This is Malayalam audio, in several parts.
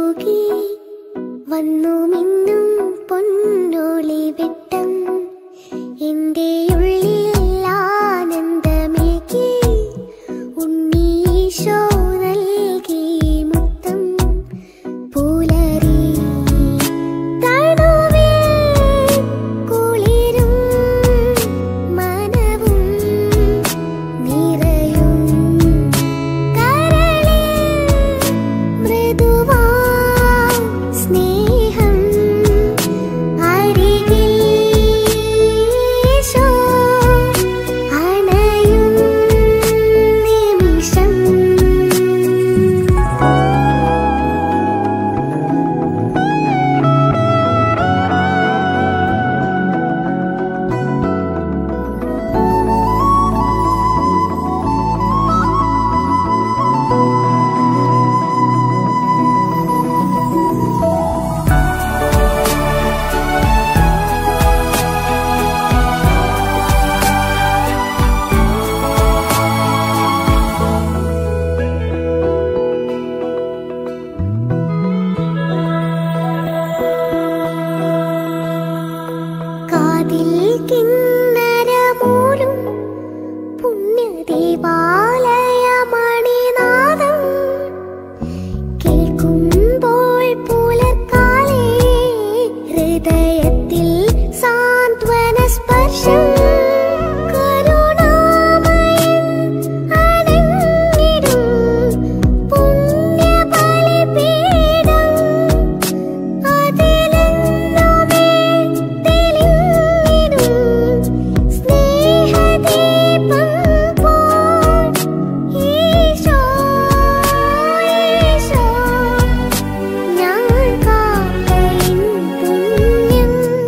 തൂകി വന്നു മിന്നും പൊന്നോളി വെട്ടം എന്റെ ഉള്ളിൽ ആനന്ദമേകി ഉണ്ണീശോ നൽകി മുത്തം പുലരി തണുവിൽ കുളിരും മനവും നിറയും കരളിൽ മൃദുവാ സ്നേഹം അരികിൽ ഈശോ അണയും നിമിഷം കാതിൽ കിന്നരമൂലും പുണ്യദേവാലയമണിനാദം കേൾക്കുമ്പോൾ പുലർക്കാലേ ഹൃദയത്തിൽ സാന്ത്വന സ്പർശം കരുണാമയൻ അണഞ്ഞിടും പുണ്യബലിപീഠം അതിലെന്നുമേ തെളിഞ്ഞിടും സ്നേഹദീപം പോൽ ഈശോ ഈശോ ഞാൻ കാക്കയിൻ പുണ്യം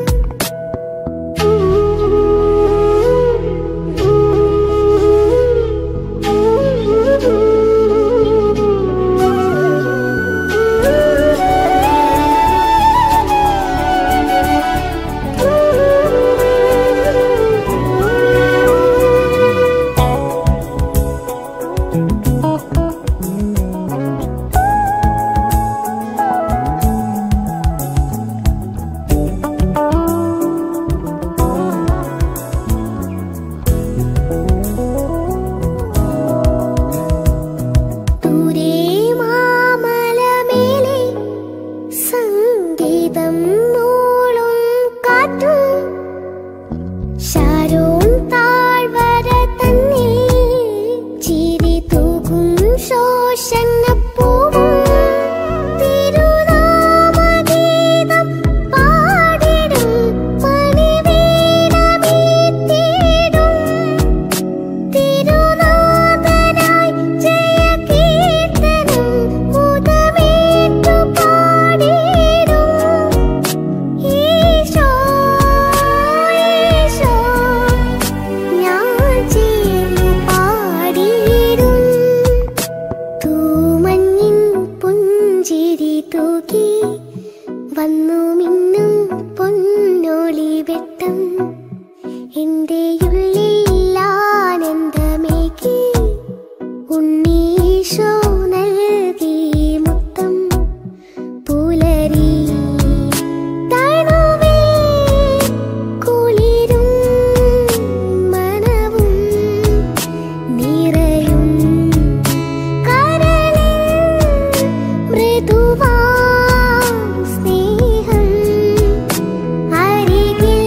ദൂരെ മാമലമേലെ സംഗീതം മൂളും കാറ്റും ശാരോൺ താഴ്വര തന്നിൽ ചിരി തൂകും ശോഷണപ്പൂവും തിരുനാമഗീതം പാടിടും മണിവീണമീട്ടിടും തിരുനാഥനായി ജയകീർത്തനം മുദമേറ്റു പാടിടും ഈശോ ഈശോ ഞാൻ ചേർന്നു പാടിടും തൂമഞ്ഞിൻ പുഞ്ചിരി തൂകി വന്നു മിന്നും പൊന്നോളി വെട്ടം എന്റെ ഉള്ളിൽ ആനന്ദമേകി ഉണ്ണീശോ നൽകി മുത്തം പുലരി തണുവിൽ കുളിരും മനവും നിറയും കരളിൽ മൃദുവാം സ്നേഹം അരികിൽ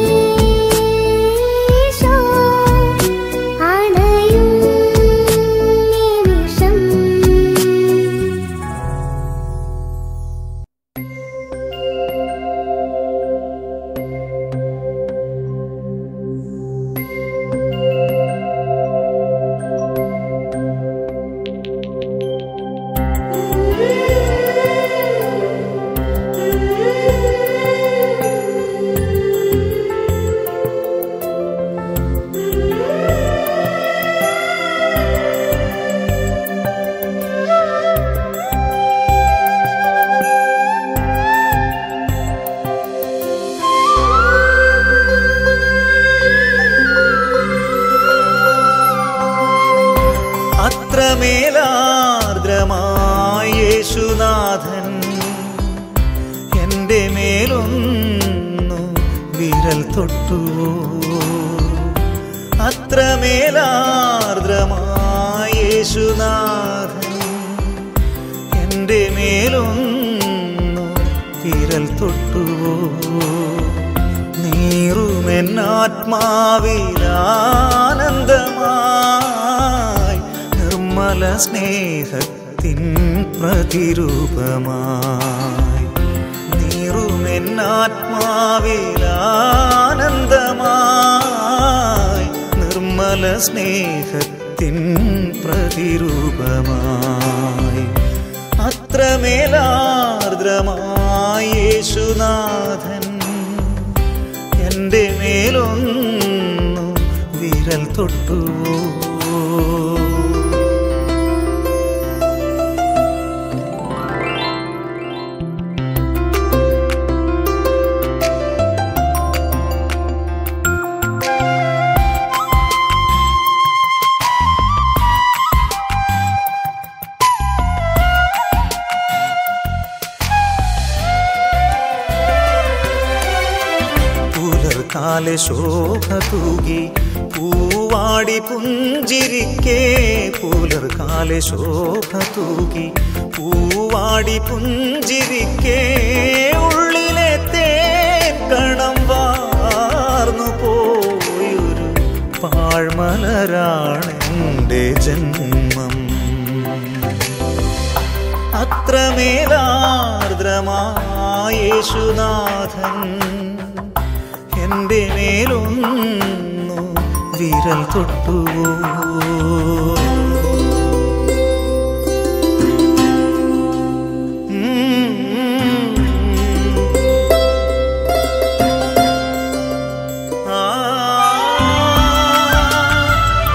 ഈശോ അണയും നിമിഷം അത്രമേലാർദ്രമായ യേശുനാഥൻ തൊട്ടുവോ അത്രമേലാർദ്രമായ യേശുനാഥൻ എൻ്റെ മേലൊന്നു വിരൽ തൊട്ടുവോ നീറുമെന്നാത്മാവിലാനന്ദമായി നിർമ്മല സ്നേഹത്തിൻ പ്രതിരൂപമായി നീറുമെന്നാത്മാവിലാനന്ദമായി നിർമ്മല സ്നേഹത്തിൻ പ്രതിരൂപമായി അത്രമേലാർദ്രമായ യേശുനാഥൻ എൻ്റെ മേലൊന്നു വിരൽ തൊട്ടുവോ പുലർക്കാലെ ശോഭ തൂകി പൂവാടി പുഞ്ചിരിക്കേ പുലർക്കാലെ ശോഭ തൂകി പൂവാടി പുഞ്ചിരിക്കേ ഉള്ളിലെ തേക്കണം വാർന്നു പോയൊരു പാഴ്മലരാണെൻ്റെ ജന്മം അത്രമേലാർദ്രമായ യേശുനാഥൻ എൻ്റെ മേലൊന്നു വിരൽ തൊട്ടുവോ ആ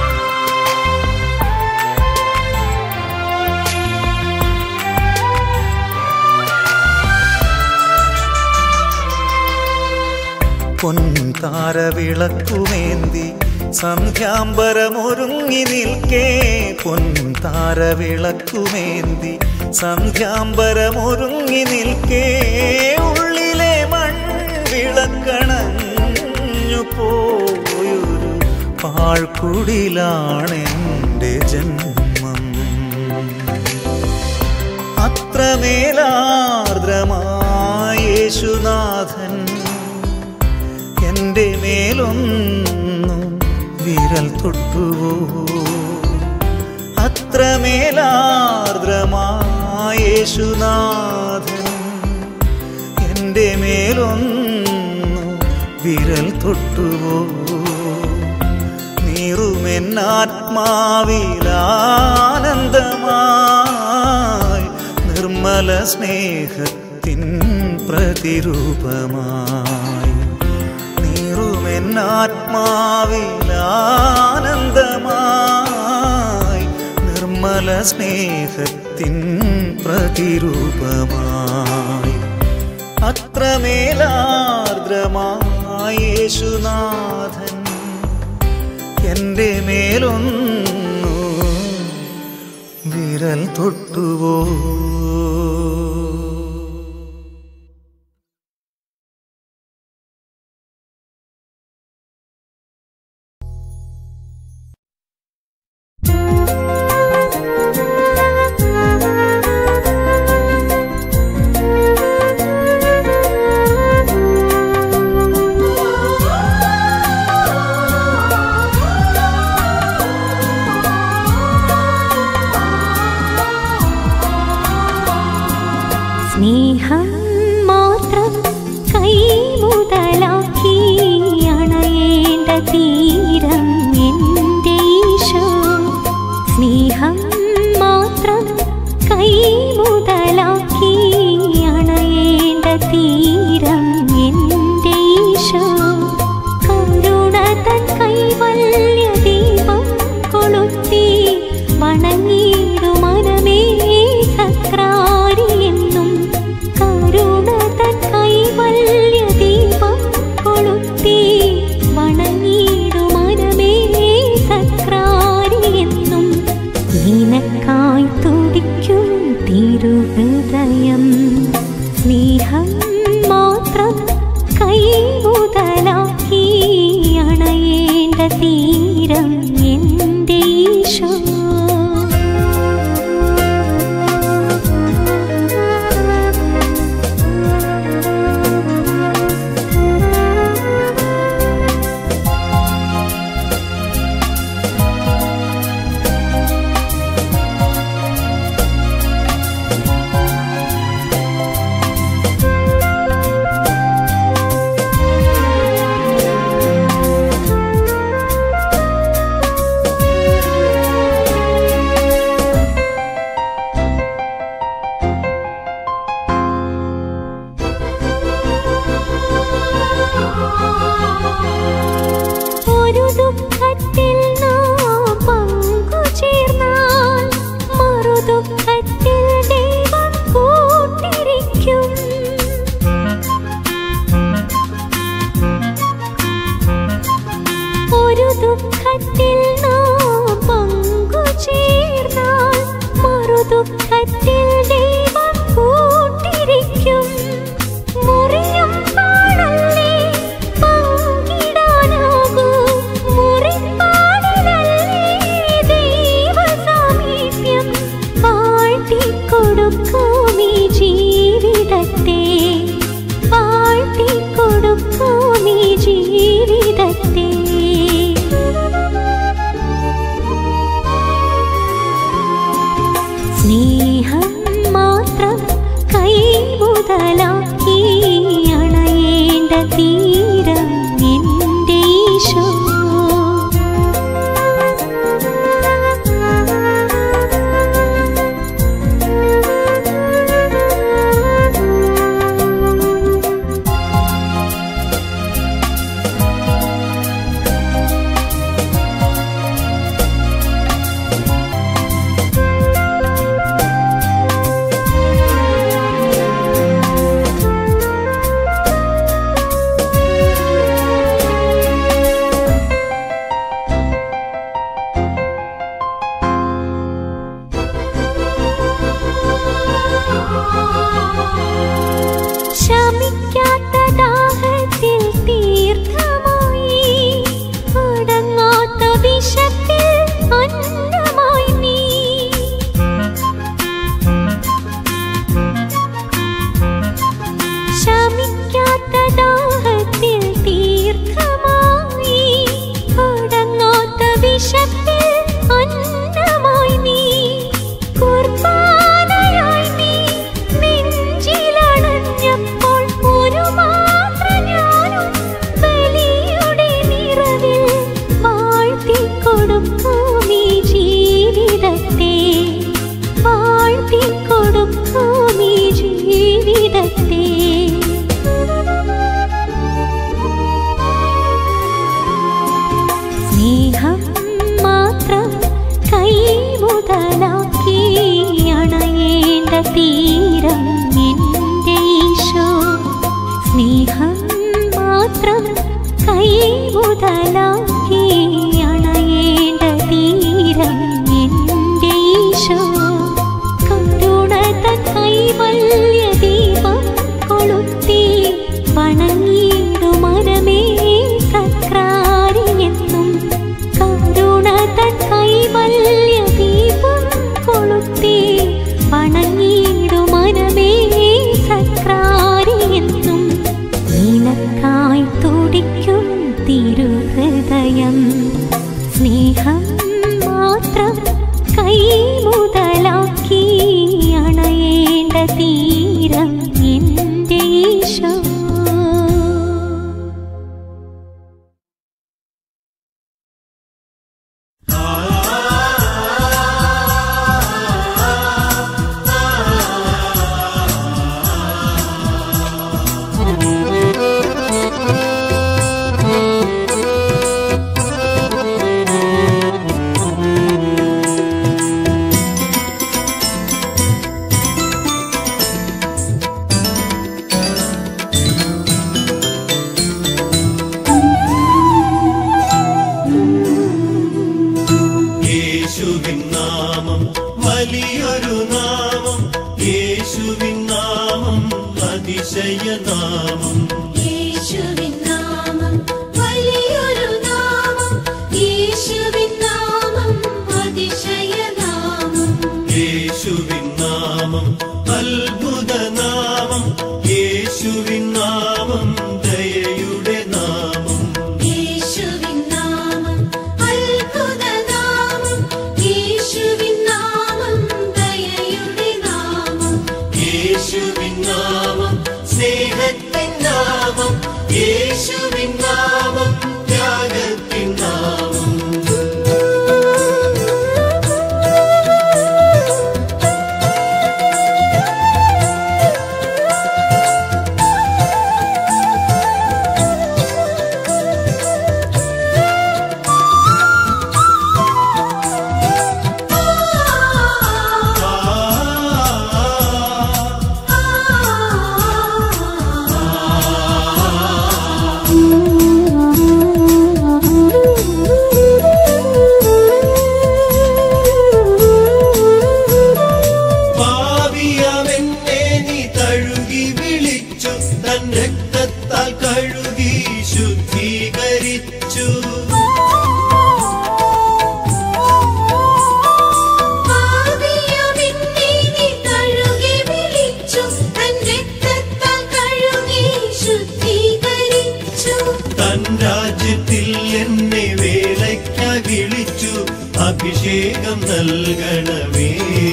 പൊൻതാരവിളക്കുമേന്തി സന്ധ്യാംബരമൊരുങ്ങി നിൽക്കേ പൊൻതാരവിളക്കുമേന്തി സന്ധ്യാംബരമൊരുങ്ങി നിൽക്കേ ഉള്ളിലെ മൺവിളക്കണഞ്ഞു പോയൊരു പാഴ്ക്കുടിലാണെൻ്റെ ജന്മം അത്രമേലാർദ്രമായ യേശുനാഥൻ എൻ്റെ മേലൊന്നു വിരൽ തൊട്ടുവോ അത്രമേലാർദ്രമായ യേശുനാഥൻ എൻ്റെ മേലൊന്നു വിരൽ തൊട്ടുവോ നീറുമെന്നാത്മാവിലാനന്ദമായി നിർമ്മല സ്നേഹത്തിൻ പ്രതിരൂപമായി നീറുമെന്നാത്മാവിലാനന്ദമായി നിർമ്മല സ്നേഹത്തിൻ പ്രതിരൂപമായി അത്രമേലാർദ്രമായ യേശുനാഥൻ എൻ്റെ മേലൊന്നു വിരൽ തൊട്ടുവോ സ്നേഹം മാത്രം കൈമുതലാക്കി അണയേണ്ട തീരം എൻ്റെ ഈശോ സ്നേഹം മാത്രം കൈമുതലാക്കി അണയേണ്ട തീരം എൻ്റെ ഈശോ കരുണ തൻ കൈവല്യ ദീപം കൊളുത്തി വണങ്ങിയിടും മനമേ സക്രാരി എന്നും കരുണ തൻ കൈവല്യ ദീപം കൊളുത്തി വണങ്ങിയിടും മനമേ സക്രാരി എന്നും നിനക്കായി തുടിക്കും തിരുഹൃദയം സ്നേഹം മാത്രം കൈമുതലാക്കി സ്വർഗത്തിൽ ദൈവം കൂട്ടിരിക്കും മുറിയും പാടല്ലേ പങ്കിടാനാകൂ മുറിപ്പാടിലല്ലേ ദൈവ സാമീപ്യം വാഴ്ത്തിക്കൊടുക്കും ഈ ജീവിതത്തെ വാഴ്ത്തിക്കൊടുക്കും ഈ ജീവിതത്തെ സ്നേഹം മാത്രം കൈമുതലാക്കി അണയേണ്ട തീരം എൻ്റെ ഈശോ ശമിക്കാത്ത ദാഹത്തിൽ തീർത്ഥമായി അടങ്ങാത്ത വിശപ്പിൽ അന്നമായി നീ ശമിക്കാത്ത ദാഹത്തിൽ തീർത്ഥമായി അടങ്ങാത്ത വിശപ്പിൽ അന്നമായി നീ കുർബാനയായി നീ നെഞ്ചിലണഞ്ഞപ്പോൾ ഒരു മാത്ര ഞാനും ബലിയുടെ നിറവിൽ വാഴ്ത്തിക്കൊടുക്കും ഈ ജീവിതത്തെ വാഴ്ത്തിക്കൊടുക്കും ഈ ജീവിതത്തെ സ്നേഹം മാത്രം കൈമുതലാക്കി അണയേണ്ട തീരം എൻ്റെ ഈശോ സ്നേഹം മാത്രം കൈമുതലാക്കി അണയേണ്ട തീരം എൻ്റെ ഈശോ കരുണ തൻ കൈവല്യ ദീപം കൊളുത്തി വണങ്ങിയിടും മനമേ സക്രാരിയെന്നും കരുണ തൻ കൈവല്യ ദീപം കൊളുത്തി വണങ്ങിയിടും മനമേ സക്രാരിയെന്നും നിനക്കായി തുടിക്കും തിരുഹൃദയം സ്നേഹം മാത്രം കൈമുതലാക്കി അണയേണ്ട തീരം എൻ്റെ ഈശോ യേശുവിൻ നാമം വലിയൊരു നാമം യേശുവിൻ നാമം അതിശയനാമം യേശുവിൻ നാമം വലിയൊരു നാമം യേശുവിൻ നാമം അതിശയനാമം യേശുവിൻ നാമം അത്ഭുത നാമം യേശുവിൻ നാമം ദയയുടെ നാമം യേശുവിൻ നാമം അത്ഭുത നാമം യേശുവിൻ നാമം ദയയുടെ നാമം യേശുവിൻ നാമം സ്നേഹത്തിൻ നാമം യേശുവിൻ നാമം ത്യാഗത്തിൻ നാമം ആ നൽകണമേ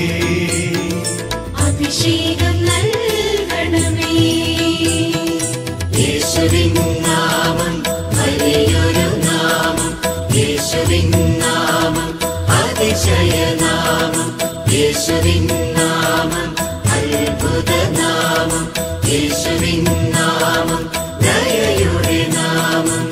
അഭിഷേകം നൽകണമേ യേശുവിൻ നാമം വലിയൊരു നാമം യേശുവിൻ നാമം അതിശയനാമം യേശുവിൻ നാമം അത്ഭുത നാമം യേശുവിൻ നാമം ദയയുടെ നാമം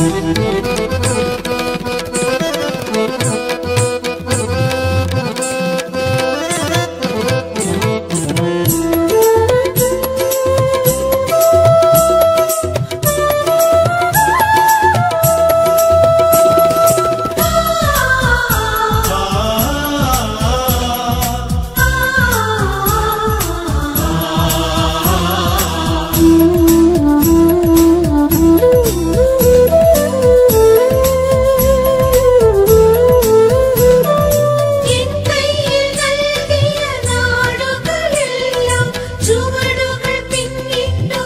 എൻ കയ്യിൽ നൽകിയ നാടുകളെല്ലാം ചുവടുകൾ പിന്നിട്ടു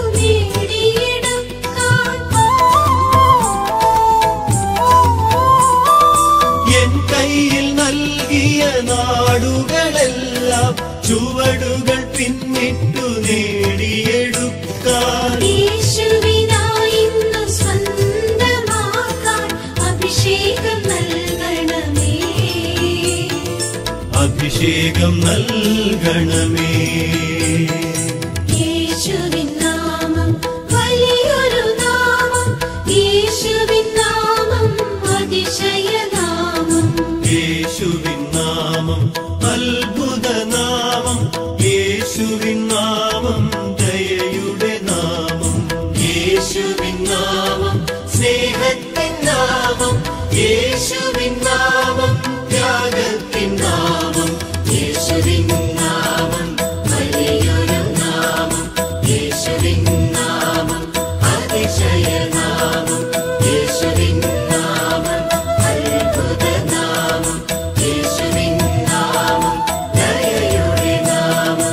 നേടിയെടുക്കാൻ എൻ കയ്യിൽ നൽകിയ നാടുകളെല്ലാം ചുവടുകൾ പിന്നിട്ടു നേടിയെടുക്കാൻ യേശുവിനായി ഇന്നു സ്വന്തമാക്കാൻ അഭിഷേകം നൽകണമേ അഭിഷേകം നൽകണമേ യേശുവിൻ നാമം വലിയൊരു നാമം യേശുവിൻ നാമം അതിശയനാമം യേശുവിൻ നാമം അത്ഭുത നാമം യേശുവിൻ നാമം ദയയുടെ നാമം യേശുവിൻ നാമം സ്നേഹത്തിൻ നാമം യേശുവിൻ നാമം ത്യാഗത്തിൻ നാമം യേശുവിൻ നാമം വലിയൊരു നാമം യേശുവിൻ നാമം അതിശയനാമം യേശുവിൻ നാമം അത്ഭുത നാമം യേശുവിൻ നാമം ദയയുടെ നാമം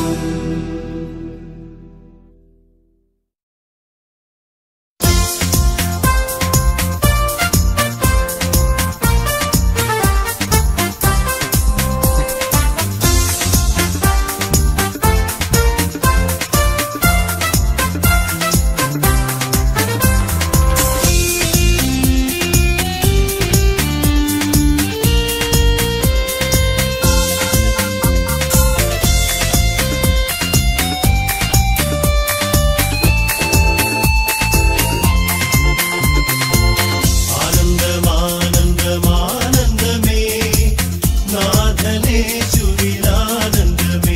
ആനന്ദമാനന്ദമാനന്ദമേ നാഥനേശുവിനാനന്ദമേ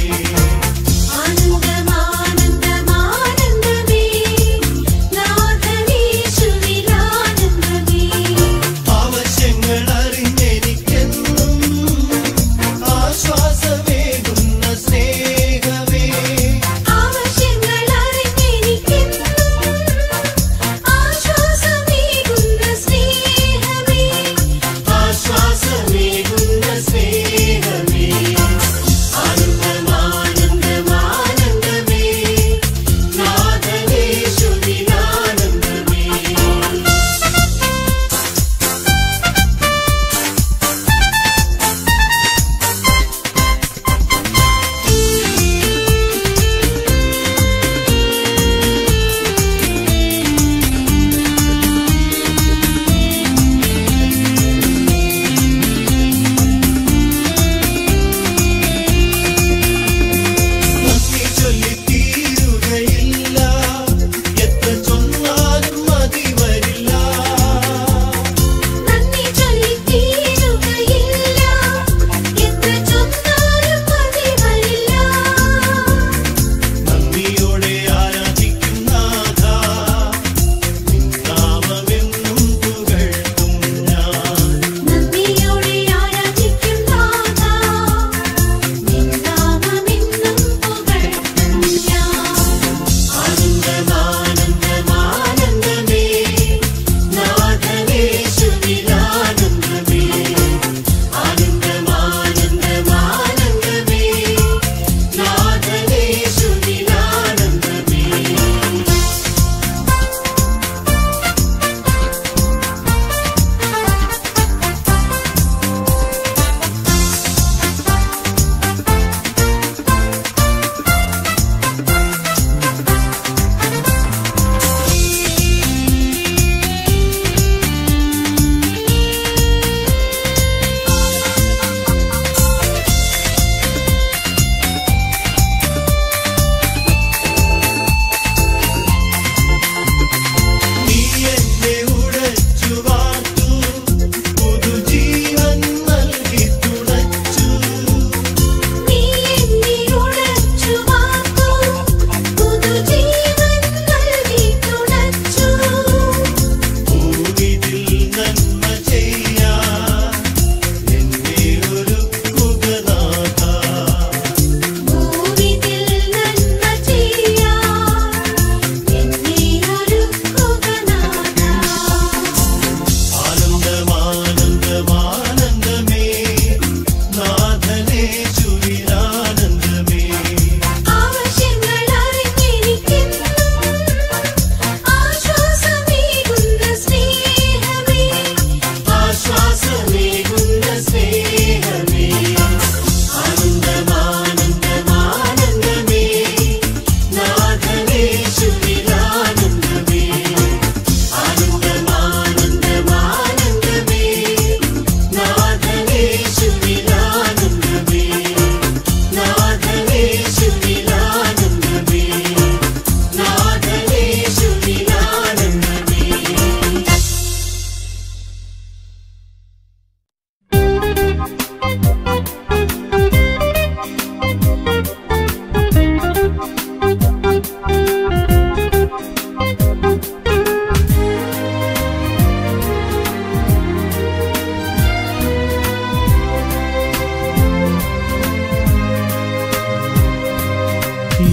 ആനന്ദമാനന്ദമാനന്ദമേ നാഥനീശുവിലാനന്ദമേ ആവശ്യങ്ങൾ അറിഞ്ഞെനിക്കെന്നും ആശ്വാസമേകുന്ന സ്നേഹമേ ആവശ്യങ്ങൾ അറിഞ്ഞെനിക്കെന്നും ആശ്വാസമേകുന്ന സ്നേഹമേ ആശ്വാസമേകുന്ന സ്നേഹമേ ആനന്ദമാനന്ദമാനന്ദമേ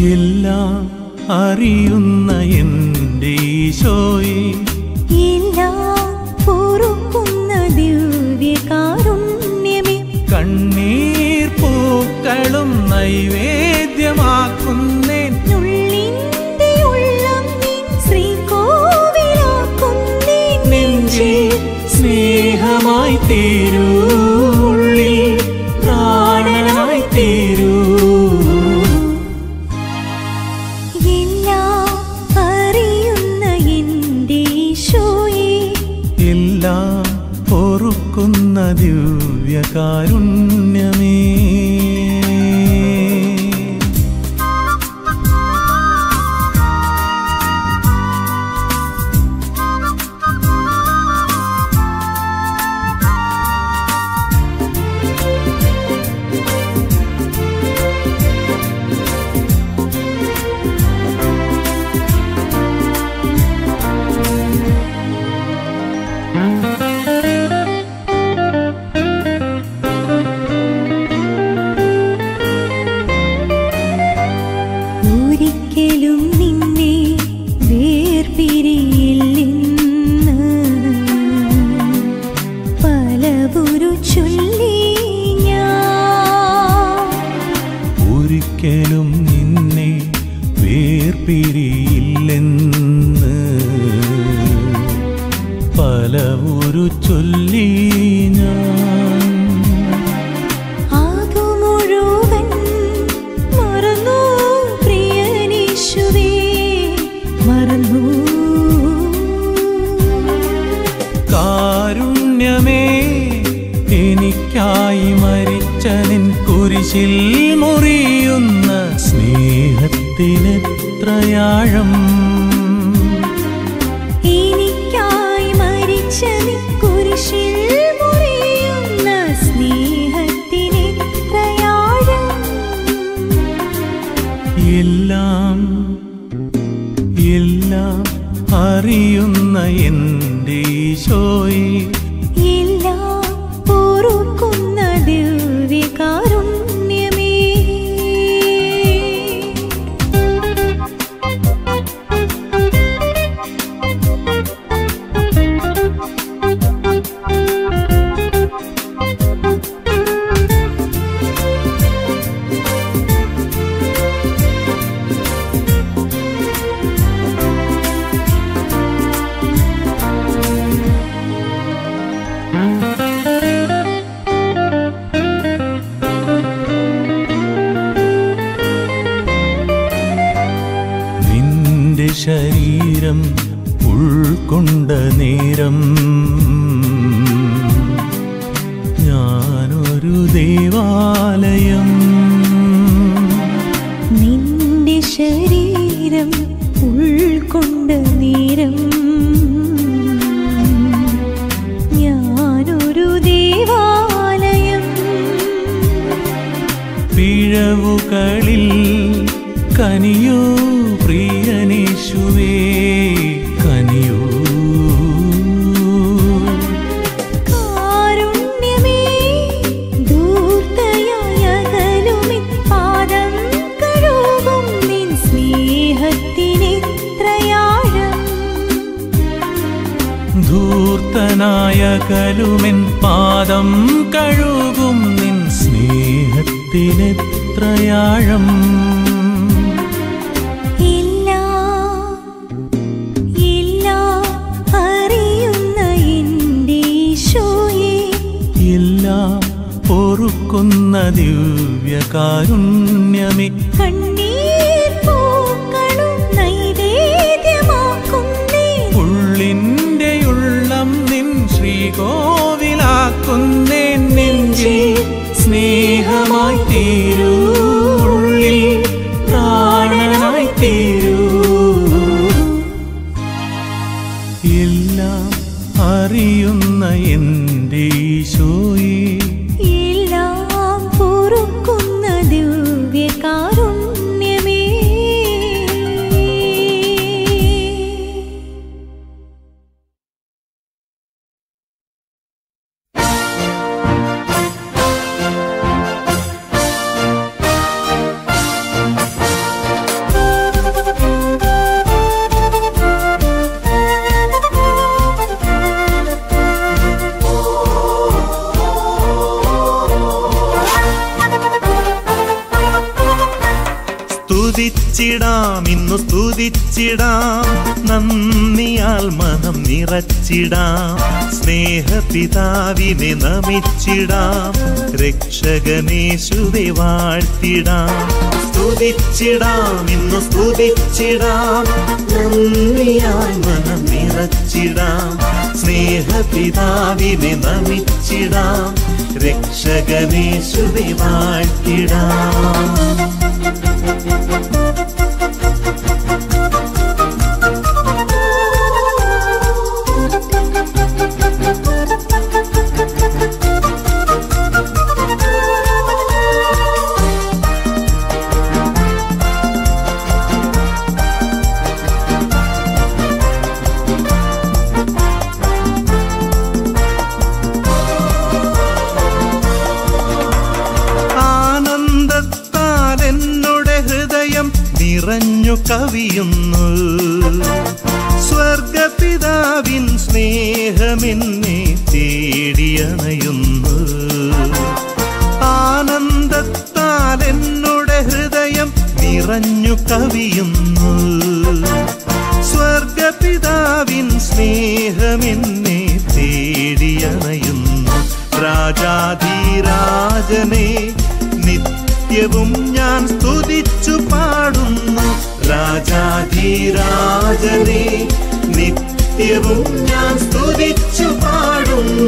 എല്ലാം അറിയുന്ന എൻ്റെ ഈശോയെ എല്ലാം പൊറുക്കുന്ന ദിവ്യകാരുണ്യമേ കണ്ണീർ പൂക്കളും നൈവേദ്യമാക്കുന്നേൻ നുള്ളിന്റെ ഉള്ളം നീ ശ്രീകോവിലാക്കുന്നേ നെഞ്ചിൽ സ്നേഹമായി തീരൂ ഉള്ളിൽ പ്രാണനായി തീരൂ എല്ലാം അറിയുന്ന എൻ്റെ ഈശോയെ എല്ലാം പൊറുക്കുന്ന ദിവ്യകാരുണ്യമേ ഒരിക്കലും നിന്നെ വേർപിരിയില്ലെന്ന് പലവുരു ചൊല്ലി ഞാൻ ഒരിക്കലും നിന്നെ വേർപിരിയില്ലെന്ന് പല ഒരു ചൊല്ലി ഞാൻ ആകു മുഴുവൻ മറന്നു പ്രിയനീശുവേ മറന്നു കാരുണ്യമേ എനിക്കായി മരിച്ച നിൻ കുരിശിൽ മുറിയുന്ന സ്നേഹത്തിനെത്രയാഴം എനിക്കായി മരിച്ച നീ കുരിശിൽ മുറിയുന്ന സ്നേഹത്തിനെത്രയാഴം എല്ലാം എല്ലാം അറിയുന്ന എൻ്റെ ഈശോയെ എല്ലാം പൊറുക്കുന്ന ദിവ്യകാരുണ്യമേ നിന്റെ ശരീരം ഉൾക്കൊണ്ട നേരം ഞാനൊരു ദേവാലയം നിന്റെ ശരീരം ഉൾക്കൊണ്ട നേരം ഞാനൊരു ദേവാലയം പിഴവുകളിൽ കനിയോ പ്രിയനേശുവേ കനിയോ കാരുണ്യമേ ധൂർത്തയായ അകലുമേ പാദം കഴുകും നിൻ സ്നേഹത്തിനെത്രയാഴം ധൂർത്തനായ കലുമെൻ പാദം കഴുകും നിൻ സ്നേഹത്തിനെത്രയാഴം എല്ലാം എല്ലാം അറിയുന്ന എൻ്റെ ഈശോയെ എല്ലാം പൊറുക്കുന്ന ദിവ്യകാരുണ്യമേ കണ്ണീർ പൂക്കളും നൈവേദ്യമാക്കുന്നേ ഉള്ളിൻ്റെ ഉള്ളം നിൻ ശ്രീകോവിലാക്കുന്നേ നെഞ്ചിൽ സ്നേഹമായി തീരൂ ഉള്ളിൽ പ്രാണനായി തീരൂ എല്ലാം അറിയുന്ന എൻ്റെ ഈശോയെ എല്ലാം പൊറുക്കുന്ന ദിവ്യകാരുണ്യമേ യേശുവേ സ്തുതിച്ചിടാം ഇന്നു സ്തുതിച്ചിടാം നന്ദിയാൽ മനം നിറച്ചിടാം സ്നേഹപിതാവിനെ നമിച്ചിടാം രക്ഷകനേശുവെ വാഴ്ത്തിടാം സ്തുതിച്ചിടാം ഇന്നു സ്തുതിച്ചിടാം നന്ദിയാൽ മനം നിറച്ചിടാം സ്നേഹപിതാവിനെ നമിച്ചിടാം രക്ഷകനേശുവെ വാഴ്ത്തിടാം ആനന്ദത്താൽ എന്നോട് ഹൃദയം നിറഞ്ഞു കവിയുന്നു സ്വർഗപിതാവിൻ സ്നേഹമെന്നെ തേടിയണയുന്നു ആനന്ദത്താൽ എന്നോട് ഹൃദയം നിറഞ്ഞു കവിയുന്നു സ്വർഗപിതാവിൻ സ്നേഹമെന്നെ തേടിയണയുന്നു രാജാധിരാജനെ നിത്യവും ഞാൻ സ്തുതിച്ചു പാടുന്നു രാജാധിരാജനെ നിത്യവും ഞാൻ സ്തുതിച്ചു പാടുന്നു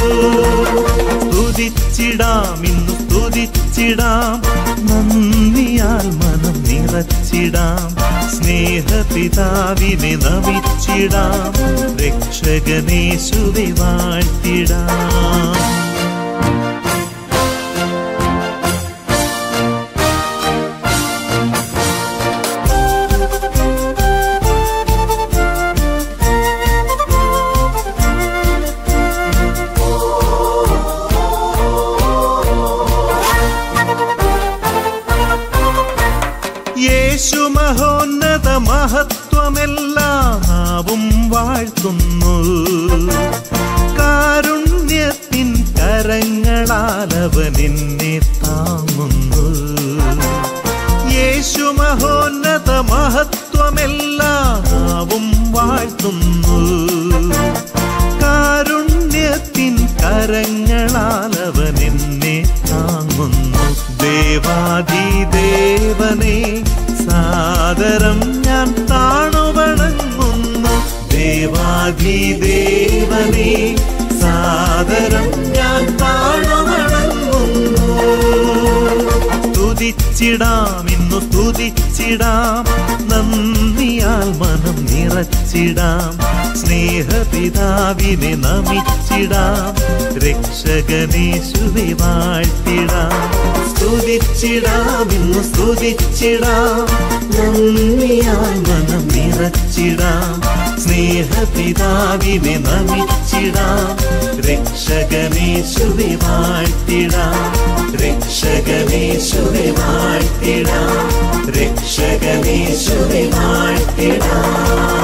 സ്തുതിച്ചിടാം ഇന്നു സ്തുതിച്ചിടാം നന്ദിയാൽ മനം നിറച്ചിടാം സ്നേഹപിതാവിനെ നമിച്ചിടാം രക്ഷകനേശുവെ വാഴ്ത്തിടാം യേശു മഹോന്നത മഹത്വമെല്ലാം നാവും വാഴ്ത്തുന്നു കാരുണ്യത്തിൻ കരങ്ങളാൽ അവൻ എന്നെ താങ്ങുന്നു യേശു മഹോന്നത മഹത്വമെല്ലാം നാവും വാഴ്ത്തുന്നു കാരുണ്യത്തിൻ കരങ്ങളാൽ അവൻ എന്നെ താങ്ങുന്നു ദേവാദിദേവനെ സാദരം ഞാൻ താണുവണങ്ങുന്നു ദേവാദിദേവനെ സാദരം ഞാൻ താണുവണങ്ങുന്നു സ്തുതിച്ചിടാം ഇന്നു സ്തുതിച്ചിടാം നന്ദിയാൽ മനം നിറച്ചിടാം സ്നേഹപിതാവിനെ നമിച്ചിടാം രക്ഷകനേശുവെ വാഴ്ത്തിടാം സ്തുതിച്ചിടാം ഇന്നു സ്തുതിച്ചിടാം നന്ദിയാൽ മനം നിറച്ചിടാം സ്നേഹപിതാവിനെ നമിച്ചിടാം രക്ഷകനേശുവെ വാഴ്ത്തിടാം രക്ഷകനേശുവെ വാഴ്ത്തിടാം രക്ഷകനേശുവെ വാഴ്ത്തിടാം